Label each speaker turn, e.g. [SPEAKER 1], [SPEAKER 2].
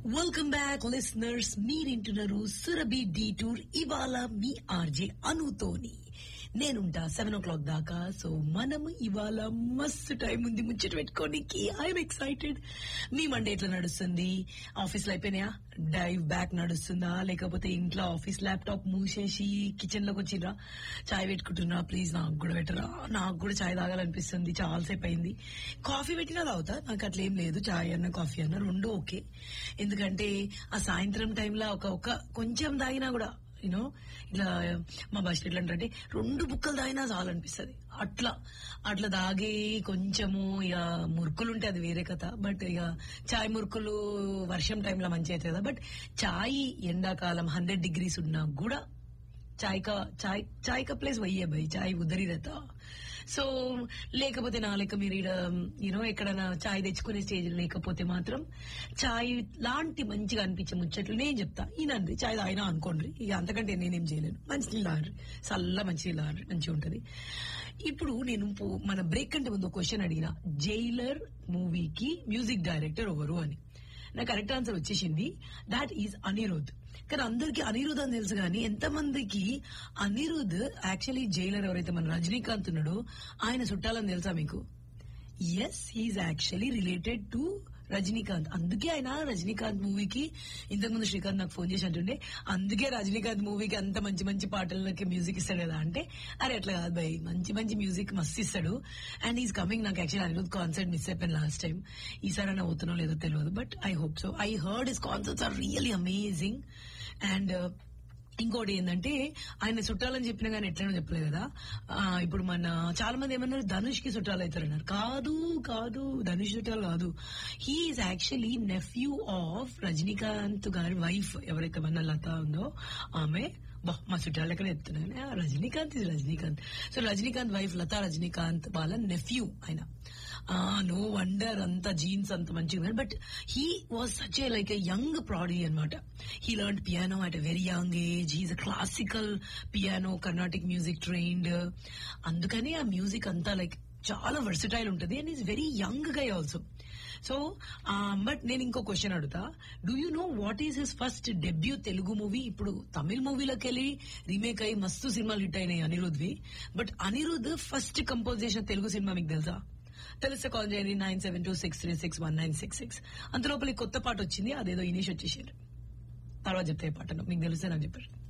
[SPEAKER 1] welcome back listeners మీరింటున్నారు Surabhi detour ఇవాళ మీ ఆర్జే అనుతోని నేనుంటా సెవెన్ ఓ క్లాక్ దాకా సో మనము ఇవాళ మస్తు టైం ఉంది ముచ్చట పెట్టుకోనికి ఐఎమ్ ఎక్సైటెడ్ మీ మండే ఎట్లా నడుస్తుంది ఆఫీస్ లో అయిపోయినాయా డైవ్ బ్యాక్ నడుస్తుందా లేకపోతే ఇంట్లో ఆఫీస్ ల్యాప్టాప్ మూసేసి కిచెన్ లోకి వచ్చిరా చాయ్ పెట్టుకుంటున్నా ప్లీజ్ నాకు కూడా పెట్టరా నాకు కూడా చాయ్ తాగాలనిపిస్తుంది చాలాసేపు అయింది కాఫీ పెట్టినా తాగుతా నాకు అట్లా ఏం లేదు చాయ్ అన్న కాఫీ అన్న రెండు ఓకే ఎందుకంటే ఆ సాయంత్రం టైంలో ఒక ఒక కొంచెం తాగినా కూడా యూనో ఇట్లా మా బస్ ఎట్లా అంటే రెండు బుక్కలు తాగినా చాలనిపిస్తుంది అట్లా అట్లా తాగి కొంచెము ఇక మురుకులు ఉంటే అది వేరే కథ బట్ ఇక చాయ్ మురుకులు వర్షం టైంలో మంచి అవుతుంది కదా బట్ చాయ్ ఎండాకాలం హండ్రెడ్ డిగ్రీస్ ఉన్నా కూడా చాయ్ కా చాయ్ చాయ్ కా ప్లేస్ వయ్యే భయ్ చాయ్ ఉదరి రతా సో లేకపోతే నా లెక్క మీరు యూనో ఎక్కడైనా చాయ్ తెచ్చుకునే స్టేజ్ లేకపోతే మాత్రం చాయ్ లాంటి మంచిగా అనిపించే ముచ్చట్లు నేను చెప్తా ఈయనండి చాయ్ తాగినా అనుకోండి ఇక అంతకంటే నేనేం చేయలేను మంచి నీళ్ళు ఆర్డర్ చల్ల మంచి నీళ్ళు ఆర్డర్ మంచిగా ఉంటది ఇప్పుడు నేను పో- మన బ్రేక్ కంటే ముందు క్వశ్చన్ అడిగిన జైలర్ మూవీకి మ్యూజిక్ డైరెక్టర్ ఎవరు అని నాకు కరెక్ట్ ఆన్సర్ వచ్చేసింది దాట్ ఈజ్ అనిరుద్ కానీ అందరికి అనిరుద్ అని తెలుసు కానీ ఎంతమందికి అనిరుద్ యాక్చువల్లీ జైలర్ ఎవరైతే మన రజనీకాంత్ ఉన్నాడో ఆయన చుట్టాలని తెలుసా మీకు yes he is actually related to Rajinikanth అందుకే ఆయన రజనీకాంత్ మూవీకి ఇంతకుముందు శ్రీకాంత్ నాకు ఫోన్ చేసి అంటుండే అందుకే రజనీకాంత్ మూవీకి అంత మంచి మంచి పాటలకి మ్యూజిక్ ఇస్తాడు కదా అంటే అరే అట్లా కాదు భయ్ మంచి మంచి మ్యూజిక్ మస్తు ఇస్తాడు అండ్ ఈస్ కమింగ్ నాకు యాక్చువల్లీ అనిరుద్ కాన్సర్ట్ మిస్ అయిపోయింది లాస్ట్ టైం ఈసారి అయినా అవుతున్నో లేదో తెలియదు but I hope so I heard his concerts are really amazing and ఇంకోటి ఏంటంటే ఆయన చుట్టాలని చెప్పినా కానీ ఎట్లనో చెప్పలేదు కదా ఆ, ఇప్పుడు మన చాలా మంది ఏమన్నారు ధనుష్ కి చుట్టాలు అవుతారన్నారు కాదు కాదు ధనుష్ చుట్టాలు కాదు he is actually nephew of Rajinikanth గారి వైఫ్ ఎవరైతే మన లత ఉందో ఆమె బా మా చుట్టాలు ఎక్కడ ఎత్తున్నాను ఆ, రజనీకాంత్ ఇది రజనీకాంత్ సో రజనీకాంత్ వైఫ్ లతా రజనీకాంత్ వాళ్ళ నెఫ్యూ ఆయన నో వండర్ అంత జీన్స్ అంత మంచిగా but he was such a like a young prodigy అనమాట he learn piano at a very young age he's a classical piano Carnatic music trained అందుకని ఆ మ్యూజిక్ అంతా like చాలా వర్సిటైల్ ఉంటుంది and is very young guy also so but నేను ఇంకో question అడుగుతా do you know what is his first debut Telugu movie ఇప్పుడు తమిళ్ మూవీలోకి వెళ్ళి రీమేక్ అయ్యి మస్తు సినిమాలు హిట్ అయినాయి అనిరుద్వి బట్ అనిరుద్ ఫస్ట్ కంపోజ్ చేసిన తెలుగు సినిమా మీకు తెలుసా తెలిస్తే కాల్ చేయండి nine seven two six three six one nine six six అంతలోపల ఈ కొత్త పాట వచ్చింది అదేదో ఇనిష్ వచ్చేసారు తర్వాత చెప్తే పాటను మీకు తెలిస్తే నాకు చెప్పారు